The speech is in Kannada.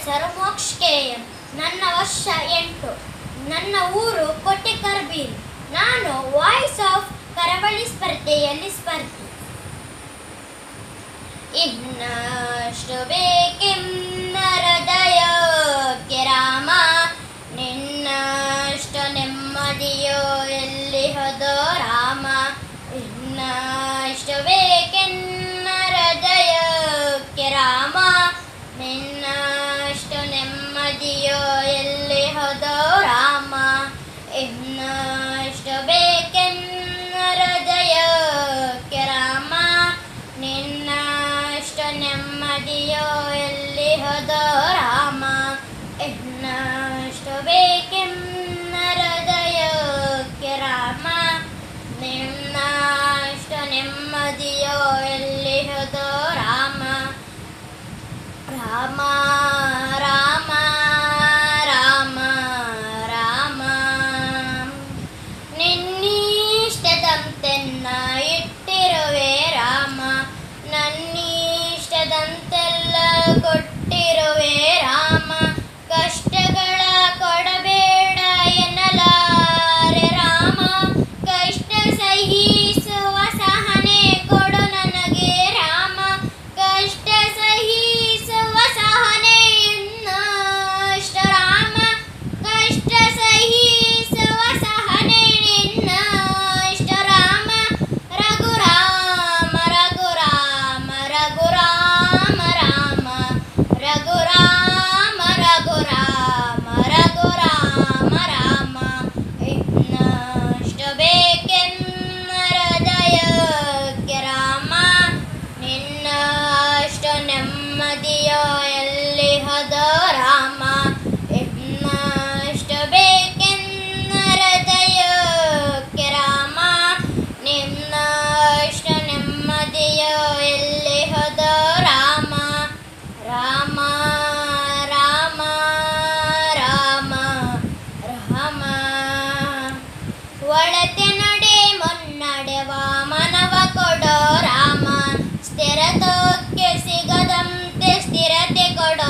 ಹೆಸರು ಮೋಕ್ಷ್ ಕೆ ಎಂ ನನ್ನ ವರ್ಷ ಎಂಟು ನನ್ನ ಊರು ಕೊಟ್ಟಿಕರ್ಬೀಲ್ ನಾನು ವಾಯ್ಸ್ ಆಫ್ ಕರಾವಳಿ ಸ್ಪರ್ಧೆಯಲ್ಲಿ ಸ್ಪರ್ಧಿ ಇನ್ನಷ್ಟು ಬೇಕೆನ್ನ ಹೃದಯಕ್ಕೆ ರಾಮ ನಿನ್ನಷ್ಟು ನೆಮ್ಮದಿಯೋ ಎಲ್ಲಿ ಹೋದೋ ರಾಮ ಇನ್ನಷ್ಟು ಬೇಕೆನ್ನ ಹೃದಯಕ್ಕೆ ರಾಮ ನಿನ್ನಷ್ಟು ನೆಮ್ಮದಿಯೋ ಎಲ್ಲಿ ಹೋದೋ ರಾಮ ಇನ್ನಷ್ಟು ಬೇಕೆನ್ನ ಹೃದಯಕ್ಕೆ ರಾಮ ನಿನ್ನಷ್ಟು ನೆಮ್ಮದಿಯೋ ಎಲ್ಲಿ ಹೋದೋ ರಾಮ ಇನ್ನಷ್ಟು ಬೇಕೆನ್ನ ಹೃದಯಕ್ಕೆ ರಾಮ ನಿನ್ನಷ್ಟು ನೆಮ್ಮದಿಯೋ ಎಲ್ಲಿ ಹೋದೋ ರಾಮ ರಾಮ ರಾಮ ರಾಮ ರಾಮ ನಿನ್ನೀಷ್ಟದಂತೆನ್ನ ಇಟ್ಟಿರುವೆ ರಾಮ ನನ್ನೀಷ್ಟದಂತೆಲ್ಲ ಕೊಟ್ಟಿರುವೆ ರಾಮ ಕಷ್ಟಗಳ ಕೊಡಬೇಡ ಎನ್ನಲಾರೆ ರಾಮ ಕಷ್ಟ ಸಹಿಸುವ ಸಹನೆ ಕೊಡು ನನಗೆ ರಾಮ ಕಷ್ಟ ಸಹಿಸುವ ಸಹನೆ ಇನ್ನಷ್ಟ ರಾಮ ಕಷ್ಟ ಸಹಿಸುವ ಸಹನೆ ನಿನ್ನಷ್ಟ ರಾಮ ರಘು ರಾಮ ರಘು ರಾಮ ರಘು ರಾಮ ರಾಮ ರಘು ರಾಮ ರಘು ರಾಮ ರಘು ರಾಮ ರಾಮ ಇನ್ನಷ್ಟು ಬೇಕೆನ್ನ ಹೃದಯಕ್ಕೆ ರಾಮ ನಿನ್ನಷ್ಟು ನೆಮ್ಮದಿಯೋ ಎಲ್ಲಿ ಹೋದೋ ರಾಮ ಇನ್ನಷ್ಟು ಬೇಕೆನ್ನ ಹೃದಯಕ್ಕೆ ರಾಮ ನಿನ್ನಷ್ಟು ನೆಮ್ಮದಿಯೋ ಎಲ್ಲಿ ಹೋದೋ ರಾಮ ರಾಮ ರಾಮ ರಾಮ ರಾಮ ಒಳತೆ ನಡೆ ಮುನ್ನಡೆವ ಮನವ ಕೊಡೋ ರಾಮ ಸ್ಥಿರತೋಕ್ಕೆ ಸಿಗದಂತೆ ಸ್ಥಿರತೆ ಕೊಡೋ